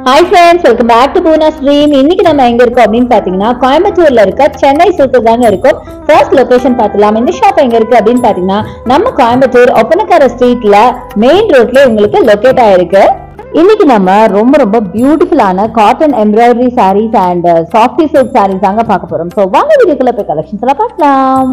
hi friends welcome back to Poona stream இன்னைக்கு நம்ம எங்க இருக்கோம் அப்படின்னு பாத்தீங்கன்னா கோயம்புத்தூர்ல இருக்க சென்னை சில்க்கு தாங்க இருக்கோம் ஃபர்ஸ்ட் லொகேஷன் பார்த்துலாம் இந்த ஷாப் எங்க இருக்கு அப்படின்னு பாத்தீங்கன்னா நம்ம கோயம்புத்தூர் ஒப்பனக்கார ஸ்ட்ரீட்ல மெயின் ரோட்ல உங்களுக்கு லொகேட் ஆயிருக்கு இன்னைக்கு நம்ம ரொம்ப ரொம்ப பியூட்டிஃபுல்லான cotton embroidery sarees and softy silk sarees தாங்க பார்க்க போறோம் ஸோ வாங்க வீடியோக்குள்ள போய் கலெக்ஷன்ஸ் எல்லாம் பார்க்கலாம்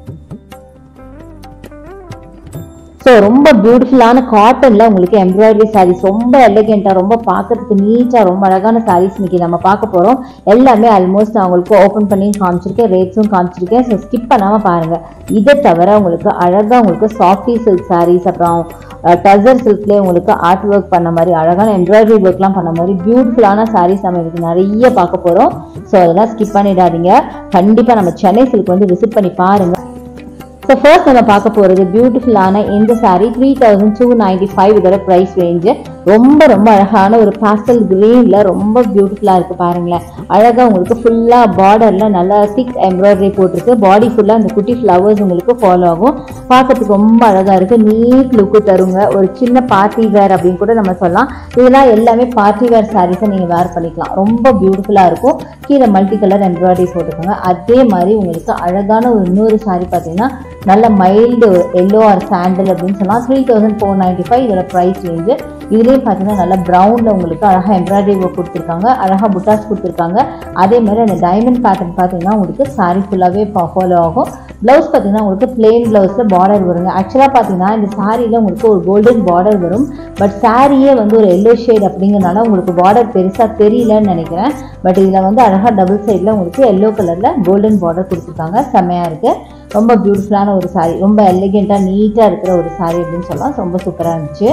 ஸோ ரொம்ப பியூட்டிஃபுல்லான காட்டன்ல உங்களுக்கு எம்ப்ராய்டரி சாரீஸ் ரொம்ப எலகெண்டா ரொம்ப பார்க்கறதுக்கு நீட்டா ரொம்ப அழகான சாரீஸ் இன்னைக்கு நம்ம பார்க்க போறோம் எல்லாமே ஆல்மோஸ்ட் நான் உங்களுக்கு ஓப்பன் பண்ணி காமிச்சிருக்கேன் ரேட்ஸும் காமிச்சிருக்கேன் ஸோ ஸ்கிப் பண்ணாம பாருங்க இதை தவிர உங்களுக்கு அழகா உங்களுக்கு சாஃப்டி சில்க் சாரீஸ் அப்புறம் டசர் சில்க்லேயே உங்களுக்கு ஆர்ட் ஒர்க் பண்ண மாதிரி அழகான எம்ப்ராய்டரி ஒர்க்லாம் பண்ண மாதிரி பியூட்டிஃபுல்லான சாரீஸ் நம்ம இதுக்கு நிறைய பார்க்க போறோம் ஸோ அதெல்லாம் ஸ்கிப் பண்ணிடாதீங்க கண்டிப்பா நம்ம சென்னை சில்க் வந்து விசிட் பண்ணி பாருங்க ஸோ ஃபர்ஸ்ட் நம்ம பார்க்க போகிறது பியூட்டிஃபுல்லான இந்த saree three thousand two ninety five இதோட ப்ரைஸ் ரேஞ்சு ரொம்ப ரொம்ப அழகான ஒரு பாஸ்டல் க்ரீனில் ரொம்ப பியூட்டிஃபுல்லாக இருக்குது பாருங்களேன் அழகாக உங்களுக்கு ஃபுல்லாக பார்டரில் நல்லா திக் எம்ப்ராய்டரி போட்டிருக்கு பாடி ஃபுல்லாக அந்த குட்டி ஃப்ளவர்ஸ் உங்களுக்கு ஃபாலோ ஆகும் பார்க்கறதுக்கு ரொம்ப அழகாக இருக்குது நீட் லுக்கு தருங்க ஒரு சின்ன பார்ட்டி வேர் அப்படின்னு கூட நம்ம சொல்லலாம் இதெல்லாம் எல்லாமே பார்ட்டி வேர் சாரீஸை நீங்கள் வேர் பண்ணிக்கலாம் ரொம்ப பியூட்டிஃபுல்லாக இருக்கும் கீழே மல்டி கலர் எம்ப்ராய்டரி போட்டுக்கோங்க அதே மாதிரி உங்களுக்கு அழகான ஒரு இன்னொரு saree பார்த்தீங்கன்னா நல்ல மைல்டு எல்லோ ஆர் சாண்டல் அப்படின்னு சொல்லலாம் three thousand four ninety five இதோட ப்ரைஸ் ரேஞ்சு இதுலேயும் பார்த்தீங்கன்னா நல்ல ப்ரௌனில் உங்களுக்கு அழகாக எம்ப்ராய்டரி ஒர்க் கொடுத்துருக்காங்க அழகாக புட்டாஸ் கொடுத்துருக்காங்க அதே மாதிரி அந்த டைமண்ட் பேட்டர்ன் பார்த்தீங்கன்னா உங்களுக்கு saree ஃபுல்லாகவே ஃபாலோ ஆகும் ப்ளவுஸ் பார்த்தீங்கன்னா உங்களுக்கு பிளெயின் ப்ளவுஸில் பார்டர் வருங்க ஆக்சுவலாக பார்த்தீங்கன்னா இந்த சாரியில் உங்களுக்கு ஒரு கோல்டன் பார்டர் வரும் பட் சாரியே வந்து ஒரு எல்லோ ஷேட் அப்படிங்கிறனால உங்களுக்கு பார்டர் பெருசாக தெரியலன்னு நினைக்கிறேன் பட் இதில் வந்து அழகாக டபுள் சைடில் உங்களுக்கு எல்லோ கலரில் கோல்டன் பார்டர் கொடுத்துருக்காங்க செம்மையாக இருக்குது ரொம்ப பியூட்டிஃபுல்லான ஒரு saree ரொம்ப எலிகெண்ட்டாக நீட்டாக இருக்கிற ஒரு saree அப்படின்னு சொல்லலாம் ரொம்ப சூப்பராக இருந்துச்சு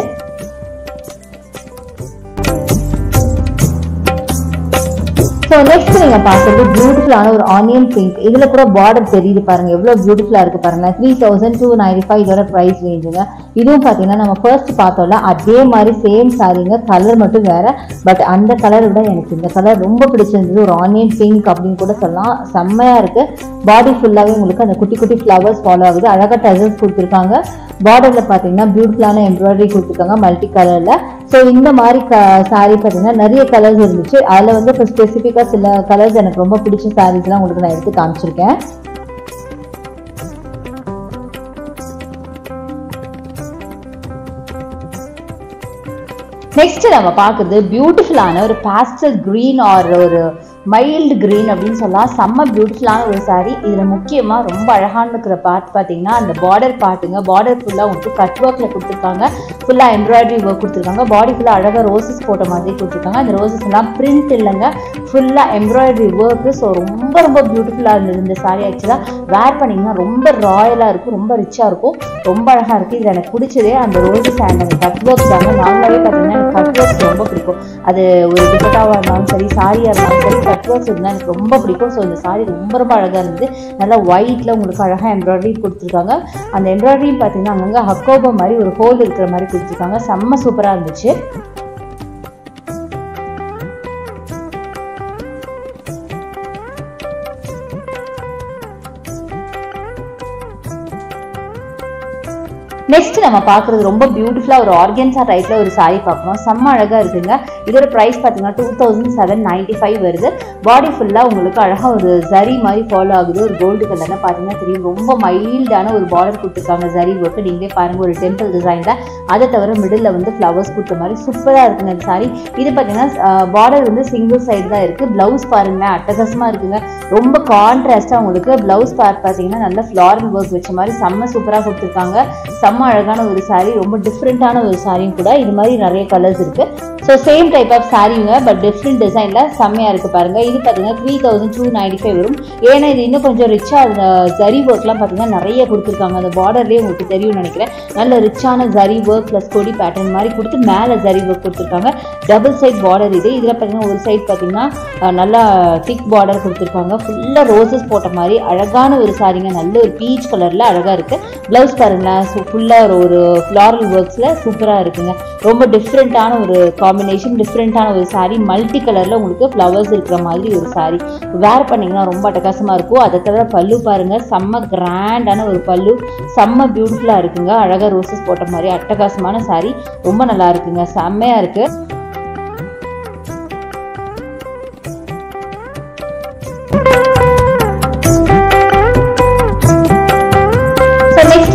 ஸோ நெக்ஸ்ட் நீங்கள் பார்க்குறது பியூட்டிஃபுல்லான ஒரு ஆனியன் பிங்க் இதில் கூட பார்டர் தெரியுது பாருங்க எவ்வளோ பியூட்டிஃபுல்லாக இருக்குது பாருங்க three thousand two ninety five இதோட ப்ரைஸ் ரேஞ்சுங்க இதுவும் பார்த்தீங்கன்னா நம்ம ஃபர்ஸ்ட் பார்த்தோம்ல அதே மாதிரி சேம் சாரீங்க கலர் மட்டும் வேற பட் அந்த கலரை விட எனக்கு இந்த கலர் ரொம்ப பிடிச்சிருந்தது ஒரு ஆனியன் பிங்க் அப்படின்னு கூட சொல்லலாம் செம்மையாக இருக்குது பாடி ஃபுல்லாகவே உங்களுக்கு அந்த குட்டி குட்டி ஃப்ளவர்ஸ் ஃபாலோ ஆகுது அழகாக டசல்ஸ் கொடுத்துருக்காங்க பார்டரில் பார்த்தீங்கன்னா பியூட்டிஃபுல்லான எம்ப்ராய்டரி கொடுத்துருக்காங்க மல்டி கலரில் ஸோ இந்த மாதிரி க சாரீ பார்த்தீங்கன்னா நிறைய கலர்ஸ் இருந்துச்சு அதில் வந்து இப்போ ஸ்பெசிஃபிக்காக சில கலர்ஸ் எனக்கு ரொம்ப பிடிச்ச சாரீஸ்லாம் உங்களுக்கு நான் எடுத்து காமிச்சிருக்கேன் நெக்ஸ்ட் நம்ம பார்க்குறது பியூட்டிஃபுல்லான ஒரு பாஸ்டல் க்ரீன் ஆர் ஒரு மைல்டு க்ரீன் அப்படின்னு சொல்லலாம் செம்ம பியூட்டிஃபுல்லான ஒரு saree இதில் முக்கியமாக ரொம்ப அழகான இருக்கிற பார்ட் பார்த்தீங்கன்னா அந்த பார்டர் பார்ட்டுங்க பார்டர் ஃபுல்லாக உங்களுக்கு கட் ஒர்க்கில் கொடுத்துருக்காங்க ஃபுல்லாக எம்ப்ராய்டரி ஒர்க் கொடுத்துருக்காங்க பாடி ஃபுல்லாக அழகாக ரோசஸ் போட்ட மாதிரி கொடுத்துருக்காங்க அந்த ரோசஸ் எல்லாம் பிரிண்ட் இல்லைங்க ஃபுல்லாக எம்ப்ராய்டரி ஒர்க்கு ஸோ ரொம்ப ரொம்ப பியூட்டிஃபுல்லாக இருந்தது இந்த saree ஆக்சுவலாக வேர் பண்ணிங்கன்னா ரொம்ப ராயலாக இருக்கும் ரொம்ப ரிச்சாக இருக்கும் ரொம்ப அழகாக இருக்குது இதில் எனக்கு பிடிச்சதே அந்த ரோசஸ் அண்ட் அந்த கட் ஒர்க் தாங்க நார்மலாகவே பார்த்தீங்கன்னா எனக்கு கட் ஒர்க் ரொம்ப பிடிக்கும் அது ஒரு டிக்கெட்டாக இருந்தாலும் சரி சாரியாக இருந்தாலும் சரி கட் ஒர்க்ஸ் இருந்தால் எனக்கு ரொம்ப பிடிக்கும் ஸோ இந்த சாரி ரொம்ப ரொம்ப அழகாக இருந்தது நல்லா ஒயிட்டில் உங்களுக்கு அழகாக எம்ப்ராய்டரி கொடுத்துருக்காங்க அந்த எம்ப்ராய்டரி பார்த்தீங்கன்னா அங்கங்கே ஹக்கோபா மாதிரி ஒரு ஹோல் இருக்கிற மாதிரி கொடுத்துருக்காங்க செம்ம சூப்பராக இருந்துச்சு நெக்ஸ்ட் நம்ம பார்க்குறது ரொம்ப பியூட்டிஃபுல்லாக ஒரு ஆர்கன்ஸா டைப்ல ஒரு saree பார்க்கணும் செம்ம அழகாக இருக்குங்க இதோட ப்ரைஸ் பார்த்தீங்கன்னா two thousand seven ninety five வருது பாடி ஃபுல்லாக உங்களுக்கு அழகாக ஒரு ஜரி மாதிரி ஃபாலோ ஆகுது ஒரு கோல்டு கலரில் பார்த்தீங்கன்னா தெரியும் ரொம்ப மைல்டான ஒரு பார்டர் கொடுத்துருக்காங்க ஜரி ஒர்க்கு நீங்களே பாருங்க ஒரு டெம்பிள் டிசைனில் அதை தவிர மிடில் வந்து ஃப்ளவர்ஸ் கொடுத்த மாதிரி சூப்பராக இருக்குங்க இந்த saree இது பார்த்தீங்கன்னா பார்டர் வந்து சிங்கிள் சைடு தான் இருக்குது ப்ளவுஸ் பாருங்களேன் அட்டகாசமாக இருக்குங்க ரொம்ப கான்ட்ராஸ்ட்டாக உங்களுக்கு ப்ளவுஸ் பார்ட் பார்த்தீங்கன்னா நல்ல ஃப்ளாரல் ஒர்க் வச்ச மாதிரி செம்ம சூப்பராக கொடுத்துருக்காங்க செம்ம அழகான ஒரு saree ரொம்ப டிஃப்ரெண்ட்டான ஒரு சாரியும் கூட இது மாதிரி நிறைய கலர்ஸ் இருக்கு ஸோ சேம் டைப் ஆஃப் சாரீங்க பட் டிஃப்ரெண்ட் டிசைன்ல செம்மையா இருக்கு பாருங்க இது பார்த்தீங்கன்னா three thousand two ninety five வரும் ஏன்னா இது இன்னும் கொஞ்சம் ரிச்சா ஜரி ஒர்க்லாம் பார்த்தீங்கன்னா நிறைய கொடுத்துருக்காங்க அந்த பார்டர்லேயே உங்களுக்கு தெரியும்னு நினைக்கிறேன் நல்ல ரிச்சான ஜரி ஒர்க் ப்ளஸ் கொடி பேட்டர்ன் மாதிரி கொடுத்து மேலே ஜரி ஒர்க் கொடுத்துருக்காங்க டபுள் சைட் பார்டர் இது இதில் பார்த்தீங்கன்னா ஒரு சைட் பார்த்தீங்கன்னா அஹ், நல்லா திக் பார்டர் கொடுத்துருக்காங்க ஃபுல்லாக ரோசஸ் போட்ட மாதிரி அழகான ஒரு சாரீங்க நல்ல ஒரு பீச் கலரில் அழகாக இருக்கு ப்ளவுஸ் பாருங்களேன் ஸோ ஃபுல்லாக ஒரு ஃப்ளாரல் ஒர்க்ஸில் சூப்பராக இருக்குங்க ரொம்ப டிஃப்ரெண்ட்டான ஒரு காம்பினேஷன் டிஃப்ரெண்ட்டான ஒரு saree மல்டி கலரில் உங்களுக்கு ஃப்ளவர்ஸ் இருக்கிற மாதிரி ஒரு saree வேர் பண்ணிங்கன்னா ரொம்ப அட்டகாசமாக இருக்கும் அதை தவிர பல்லு பாருங்க செம்ம கிராண்டான ஒரு பல்லு செம்ம பியூட்டிஃபுல்லாக இருக்குங்க அழகாக ரோசஸ் போட்ட மாதிரி அட்டகாசமான saree ரொம்ப நல்லா இருக்குங்க செம்மையாக இருக்குது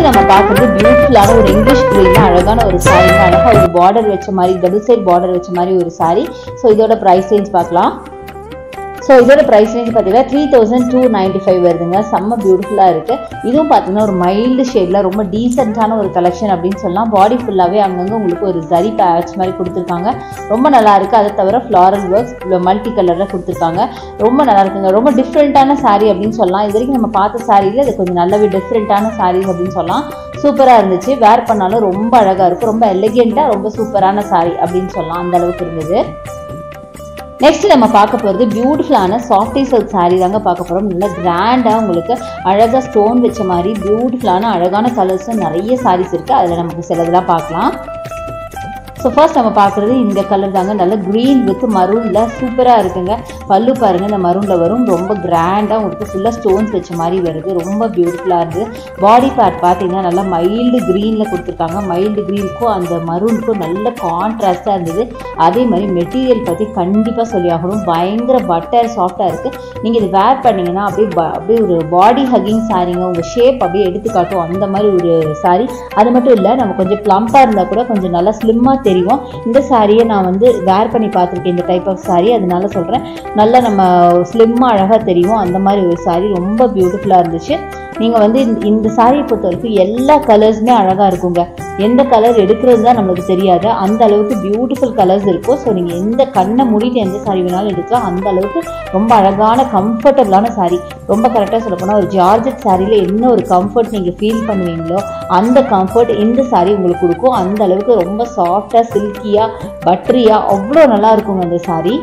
நெக்ஸ்ட் நம்ம பார்க்குறது பியூட்டிஃபுல்லான ஒரு இங்கிலீஷ் ப்ளூல அழகான ஒரு saree அழகாக ஒரு பார்டர் வச்ச மாதிரி டபுள் சைட் பார்டர் வச்ச மாதிரி ஒரு saree ஸோ இதோட ப்ரைஸ் ரேஞ்ச் பார்க்கலாம் ஸோ இதோட ப்ரைஸ் ரேஞ்ச் பார்த்தீங்கன்னா three thousand two ninety five வருதுங்க செம்ம பியூட்டிஃபுல்லாக இருக்குது இதுவும் பார்த்தீங்கன்னா ஒரு மைல்டு ஷேடில் ரொம்ப டீசெண்டான ஒரு கலெக்ஷன் அப்படின்னு சொல்லலாம் பாடி ஃபுல்லாகவே அங்கங்கே உங்களுக்கு ஒரு ஜரி பேட்ச் மாதிரி கொடுத்துருக்காங்க ரொம்ப நல்லா இருக்குது அதை தவிர ஃப்ளாரல் ஒர்க்ஸ் மல்டி கலரில் கொடுத்துருக்காங்க ரொம்ப நல்லா இருக்குங்க ரொம்ப டிஃப்ரெண்ட்டான saree அப்படின்னு சொல்லலாம் இது வரைக்கும் நம்ம பார்த்த சாரியில் இது கொஞ்சம் நல்லாவே டிஃப்ரெண்ட்டான sarees அப்படின்னு சொல்லலாம் சூப்பராக இருந்துச்சு வேர் பண்ணாலும் ரொம்ப அழகாக இருக்கும் ரொம்ப எலிகெண்ட்டாக ரொம்ப சூப்பரான saree அப்படின்னு சொல்லலாம் அந்த அளவுக்கு இருந்தது நெக்ஸ்ட் நம்ம பார்க்க போகிறது பியூட்டிஃபுல்லான சாஃப்டி சில்க் saree தாங்க பார்க்க போகிறோம் நல்லா கிராண்டாக உங்களுக்கு அழகாக ஸ்டோன் வச்ச மாதிரி பியூட்டிஃபுல்லான அழகான கலர்ஸும் நிறைய sarees இருக்குது அதில் நமக்கு சிலதெல்லாம் பார்க்கலாம் ஸோ ஃபர்ஸ்ட் நம்ம பார்க்குறது இந்த கலர் தாங்க நல்ல க்ரீன் வித் மரூனில் சூப்பராக இருக்குங்க பல்லு பாருங்க இந்த மரூனில் வரும் ரொம்ப கிராண்டாக உங்களுக்கு ஃபுல்லாக ஸ்டோன்ஸ் வச்ச மாதிரி வருது ரொம்ப பியூட்டிஃபுல்லாக இருக்குது பாடி பார்ட் பார்த்தீங்கன்னா நல்லா மைல்டு க்ரீனில் கொடுத்துருக்காங்க மைல்டு க்ரீனுக்கும் அந்த மரூனுக்கும் நல்ல கான்ட்ராஸ்டாக இருந்தது அதே மாதிரி மெட்டீரியல் பற்றி கண்டிப்பாக சொல்லி ஆகணும் பயங்கர பட்டர் சாஃப்டாக இருக்குது நீங்கள் இது வேர் பண்ணீங்கன்னா அப்படியே ப- அப்படியே ஒரு பாடி ஹக்கிங் சாரீங்க உங்கள் ஷேப் அப்படியே எடுத்து காட்டும் அந்த மாதிரி ஒரு saree அது மட்டும் இல்லை நம்ம கொஞ்சம் ப்ளம்பாக இருந்தால் கூட கொஞ்சம் நல்லா ஸ்லிம்மாக தெரியும் இந்த சாரியை நான் வந்து வேர் பண்ணி பார்த்துருக்கேன் இந்த டைப் ஆஃப் saree அதனால சொல்கிறேன் நல்லா நம்ம ஸ்லிம்மாக அழகாக தெரியும் அந்த மாதிரி ஒரு saree ரொம்ப பியூட்டிஃபுல்லாக இருந்துச்சு நீங்கள் வந்து இந்த- இந்த சாரியை பொறுத்த வரைக்கும் எல்லா கலர்ஸுமே அழகாக இருக்குங்க எந்த கலர் எடுக்கிறது தான் நம்மளுக்கு தெரியாது அந்த அளவுக்கு பியூட்டிஃபுல் கலர்ஸ் இருக்கும் ஸோ நீங்கள் எந்த கண்ணை மூடிட்டு எந்த சாரி வேணாலும் எடுக்கலாம் அந்த அளவுக்கு ரொம்ப அழகான கம்ஃபர்டபுளான saree ரொம்ப கரெக்டாக சொல்ல போனால் ஒரு ஜார்ஜெட் சாரியில் என்ன ஒரு கம்ஃபர்ட் நீங்கள் ஃபீல் பண்ணுவீங்களோ அந்த கம்ஃபர்ட் இந்த saree உங்களுக்கு கொடுக்கும் அந்த அளவுக்கு ரொம்ப சாஃப்டாக சில்கியாக பட்ரியாக அவ்வளோ நல்லா இருக்குங்க அந்த saree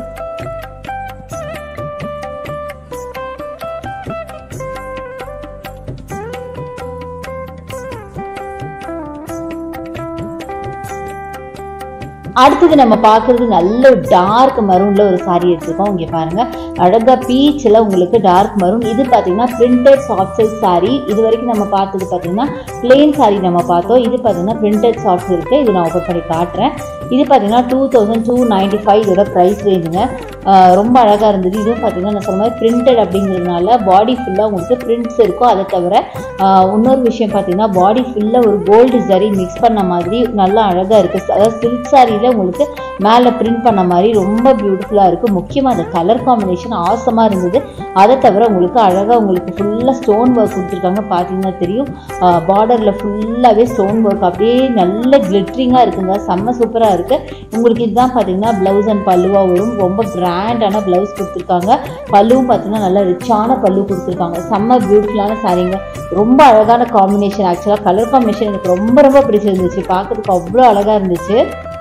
அடுத்தது நம்ம பார்க்குறது நல்ல ஒரு டார்க் மரூனில் ஒரு saree எடுத்திருக்கோம் இங்கே பாருங்கள் அழகாக பீச்சில் உங்களுக்கு டார்க் மரூன் இது பார்த்தீங்கன்னா பிரிண்டட் சாஃப்ட் சில்க் saree இது வரைக்கும் நம்ம பார்த்தது பார்த்தீங்கன்னா பிளெயின் saree நம்ம பார்த்தோம் இது பார்த்தீங்கன்னா பிரிண்டட் சாஃப்ட் இருக்குது இது நான் ஓப்பன் பண்ணி காட்டுறேன் இது பார்த்தீங்கன்னா two thousand two ninety five இதோட ப்ரைஸ் ரேஞ்சுங்க ரொம்ப அழகாக இருந்தது இதுவும் பார்த்தீங்கன்னா நான் சொன்ன மாதிரி பிரிண்டட் அப்படிங்கிறதுனால பாடி ஃபுல்லாக உங்களுக்கு பிரிண்ட்ஸ் இருக்கும் அதை தவிர ஆஹ் இன்னொரு விஷயம் பார்த்தீங்கன்னா பாடி ஃபுல்லாக ஒரு கோல்டு ஜரி மிக்ஸ் பண்ண மாதிரி நல்லா அழகாக இருக்குது அதாவது சில்க் சாரியில் உங்களுக்கு மேலே பிரிண்ட் பண்ண மாதிரி ரொம்ப பியூட்டிஃபுல்லாக இருக்குது முக்கியமாக அந்த கலர் காம்பினேஷன் ஆசமாக இருந்தது அதை தவிர உங்களுக்கு அழகாக உங்களுக்கு ஃபுல்லாக ஸ்டோன் ஒர்க் கொடுத்துருக்காங்க பார்த்தீங்கன்னா தெரியும் பார்டரில் ஃபுல்லாகவே ஸ்டோன் ஒர்க் அப்படியே நல்ல கிளிட்ரிங்காக இருக்குங்க செம்ம சூப்பராக இருக்குது உங்களுக்கு இதுதான் பார்த்தீங்கன்னா ப்ளவுஸ் அண்ட் பல்லுவாக வரும் ரொம்ப கிராண்டான ப்ளவுஸ் கொடுத்துருக்காங்க பல்லுவும் பார்த்தீங்கன்னா நல்ல ரிச்சான பல்லு கொடுத்துருக்காங்க செம்ம பியூட்டிஃபுல்லான சாரீங்க ரொம்ப அழகான காம்பினேஷன் ஆக்சுவலாக கலர் காம்பினேஷன் எனக்கு ரொம்ப ரொம்ப பிடிச்சிருந்துச்சு பார்க்கறதுக்கு அவ்வளோ அழகாக இருந்துச்சு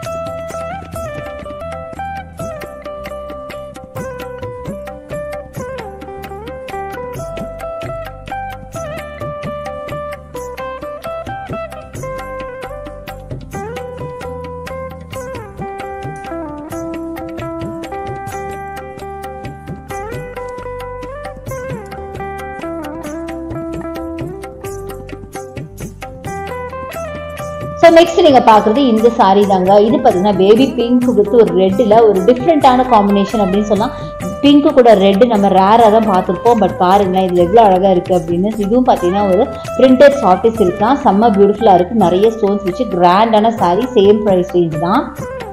ஸோ நெக்ஸ்ட் நீங்கள் பார்க்குறது இந்த saree தாங்க இது பார்த்தீங்கன்னா பேபி பிங்க் வித் ஒரு ரெட்டில் ஒரு டிஃப்ரெண்ட்டான காம்பினேஷன் அப்படின்னு சொல்லலாம் பிங்க்கு கூட ரெட்டு நம்ம ரேராக தான் பார்த்துருப்போம் பட் பாருங்களேன் இதில் எவ்வளோ அழகாக இருக்குது அப்படின்னு இதுவும் பார்த்தீங்கன்னா ஒரு பிரிண்டட் சாஃப்டிஸ் இருக்கலாம் செம்ம பியூட்டிஃபுல்லாக இருக்குது நிறைய ஸ்டோன்ஸ் வச்சு கிராண்டான saree சேம் ப்ரைஸ் ரேஞ்ச் தான்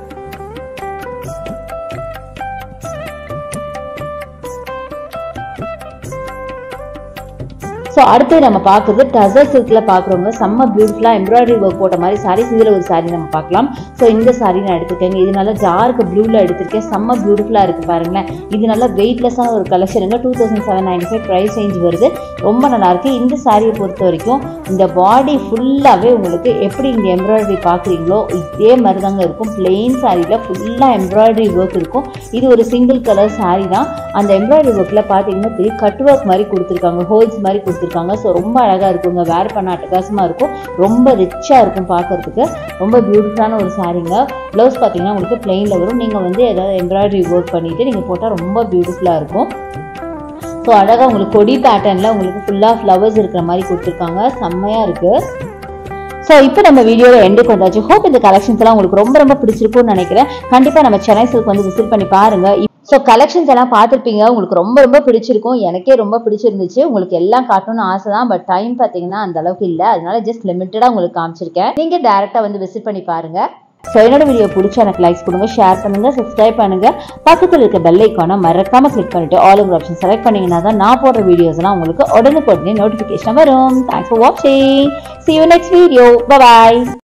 ஸோ அடுத்து நம்ம பார்க்குறது டசர் சில்கில் பார்க்குறவங்க செம்ம பியூட்டிஃபுல்லாக எம்ப்ராய்டரி ஒர்க் போட்ட மாதிரி சாரீஸ் இதில் ஒரு saree நம்ம பார்க்கலாம் ஸோ இந்த saree நான் எடுத்துக்கேங்க இது நல்லா டார்க் ப்ளூவில் எடுத்திருக்கேன் செம்ம பியூட்டிஃபுல்லாக இருக்குது பாருங்களேன் இது நல்லா வெயிட்லெஸ்ஸான ஒரு கலெக்ஷனுங்க two thousand seven ninety five price range வருது ரொம்ப நல்லா இருக்கு இந்த சாரியை பொறுத்த வரைக்கும் இந்த பாடி ஃபுல்லாகவே உங்களுக்கு எப்படி இங்கே எம்ப்ராய்டரி பார்க்குறீங்களோ இதே மாதிரி தாங்க இருக்கும் பிளெயின் சாரியில் ஃபுல்லாக எம்ப்ராய்டரி ஒர்க் இருக்கும் இது ஒரு சிங்கிள் கலர் saree தான் அந்த எம்ப்ராய்டரி ஒர்க்கில் பார்த்தீங்கன்னா பெரிய கட் ஒர்க் மாதிரி கொடுத்துருக்காங்க ஹோல்ஸ் மாதிரி கொடுத்துருக்காங்க ஸோ ரொம்ப அழகாக இருக்குங்க வேர் பண்ண அட்டகாசமாக இருக்கும் ரொம்ப ரிச்சாக இருக்கும் பார்க்கறதுக்கு ரொம்ப பியூட்டிஃபுல்லான ஒரு சாரீங்க ப்ளவுஸ் பார்த்தீங்கன்னா உங்களுக்கு பிளெயினில் வரும் நீங்கள் வந்து ஏதாவது எம்ப்ராய்டரி ஒர்க் பண்ணிவிட்டு நீங்கள் போட்டால் ரொம்ப பியூட்டிஃபுல்லாக இருக்கும் ஸோ அழகாக உங்களுக்கு கொடி பேட்டர்னில் உங்களுக்கு ஃபுல்லாக ஃப்ளவர்ஸ் இருக்கிற மாதிரி கொடுத்துருக்காங்க செம்மையாக இருக்குது ஸோ இப்போ நம்ம வீடியோவில் எண்டுக்கு வந்தாச்சு ஹோப் இந்த கலெக்ஷன்ஸ் எல்லாம் உங்களுக்கு ரொம்ப ரொம்ப பிடிச்சிருக்கும்னு நினைக்கிறேன் கண்டிப்பாக நம்ம சென்னை சில்க் வந்து விசிட் பண்ணி பாருங்க ஸோ கலெக்ஷன்ஸ் எல்லாம் பார்த்துருப்பீங்க உங்களுக்கு ரொம்ப ரொம்ப பிடிச்சிருக்கும் எனக்கே ரொம்ப பிடிச்சிருந்துச்சு உங்களுக்கு எல்லாம் காட்டணும்னு ஆசை தான் பட் டைம் பார்த்தீங்கன்னா அந்த அளவுக்கு இல்லை அதனால ஜஸ்ட் லிமிட்டடாக உங்களுக்கு காமிச்சிருக்கேன் நீங்கள் டேரெக்டாக வந்து விசிட் பண்ணி பாருங்க ஸோ என்னோட வீடியோ பிடிச்சா எனக்கு லைக்ஸ் கொடுங்க ஷேர் பண்ணுங்க சப்ஸ்கிரைப் பண்ணுங்க பக்கத்தில் இருக்க பெல் ஐக்கானை மறக்காம கிளிக் பண்ணிட்டு ஆல் ஓவர் ஆப்ஷன் செலக்ட் பண்ணீங்கன்னா தான் நான் போடுற வீடியோஸ்லாம் உங்களுக்கு உடனுக்குடனே நோட்டிஃபிகேஷன் வரும் தேங்க்ஸ் ஃபார் வாட்சிங் see you next video bye bye